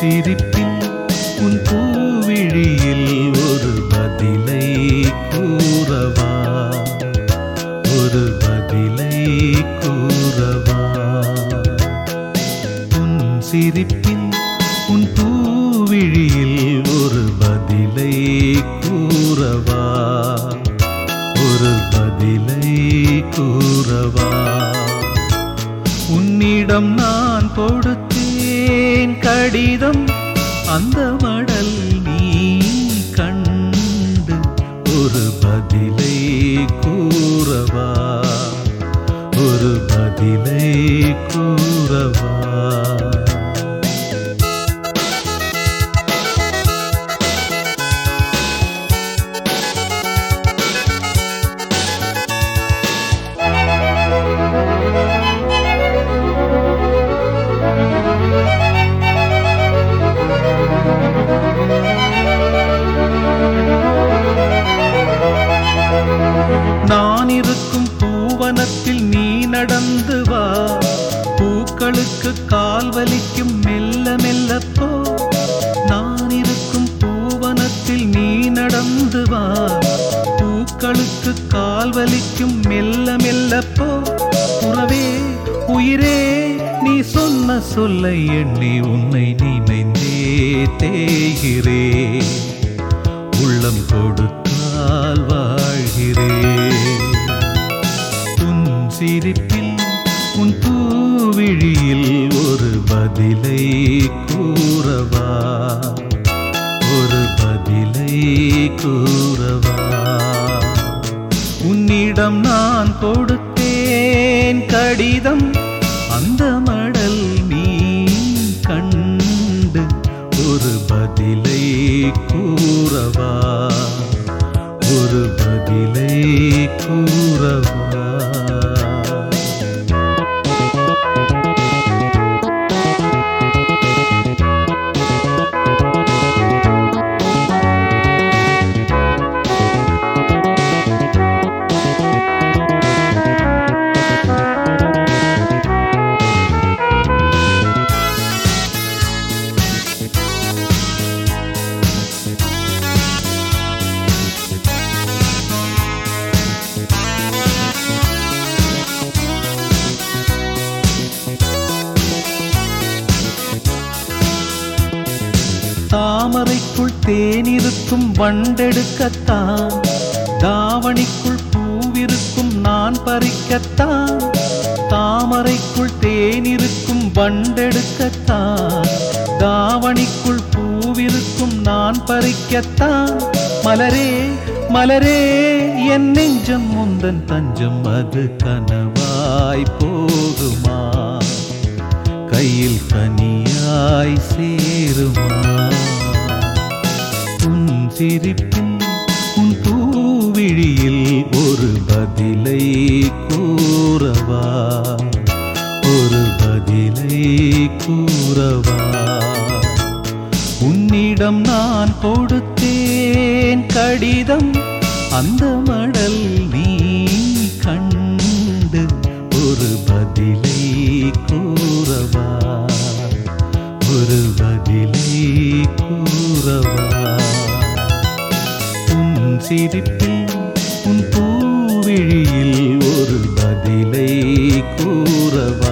சிரிப்பில் உன் பூவிழியில் ஒரு பதிலை கூறவா ஒரு பதிலை கூறவா உன் சிரிப்பில் உன் பூவிழியில் ஒரு பதிலை கூறவா ஒரு பதிலை கூறவா உன்னிடம் நான் கொடுத்தேன் கடிதம் அந்த மடல் நீ கண்டு ஒரு பதிலை கூறவா ஒரு பதிலை கூறவா நான் இருக்கும் பூவனத்தில் நீ நடந்து வா பூக்களுக்கு கால் வலிக்கும் மெல்ல மெல்ல போ நான் இருக்கும் பூவனத்தில் நீ நடந்து வா பூக்களுக்கு கால் வலிக்கும் மெல்ல மெல்ல போ உறவே உயிரே நீ சொன்ன சொல்லை எண்ணி உன்னை நினைந்தே தேய்கிறேன் உள்ளம் கொடுத்தால் வாழ்கிறேன் உன் சிரிப்பில் உன் பூவிழியில் ஒரு பதிலை கூறவா ஒரு பதிலை கூறவா உன்னிடம் நான் கொடுத்தேன் கடிதம் அந்த மடல் நீ கண்டு ஒரு பதிலை கூறவா ஒரு பதிலை கூறவா தாமரைக்குள் தேனிருக்கும் வண்டெடுக்கத்தான் தாவணிக்குள் பூவிருக்கும் நான் பறிக்கத்தான் தாமரைக்குள் தேனிருக்கும் வண்டெடுக்கத்தான் தாவணிக்குள் பூவிருக்கும் நான் பறிக்கத்தான் மலரே மலரே என் நெஞ்சம் முந்தன் தஞ்சம் அது கனவாய் போகுமா கையில் கனியாய் சேருமா உன் சிரிப்பில் உன் பூவிழியில் ஒரு பதிலை கூறவா ஒரு பதிலை கூறவா உன்னிடம் நான் கொடுத்தேன் கடிதம் அந்த மடல் நீ கண்டு ஒரு பதிலை கூறவா ஒரு பதிலை கூறவா உன் சிரிப்பில் உன் பூவிழியில் ஒரு பதிலை கூறவா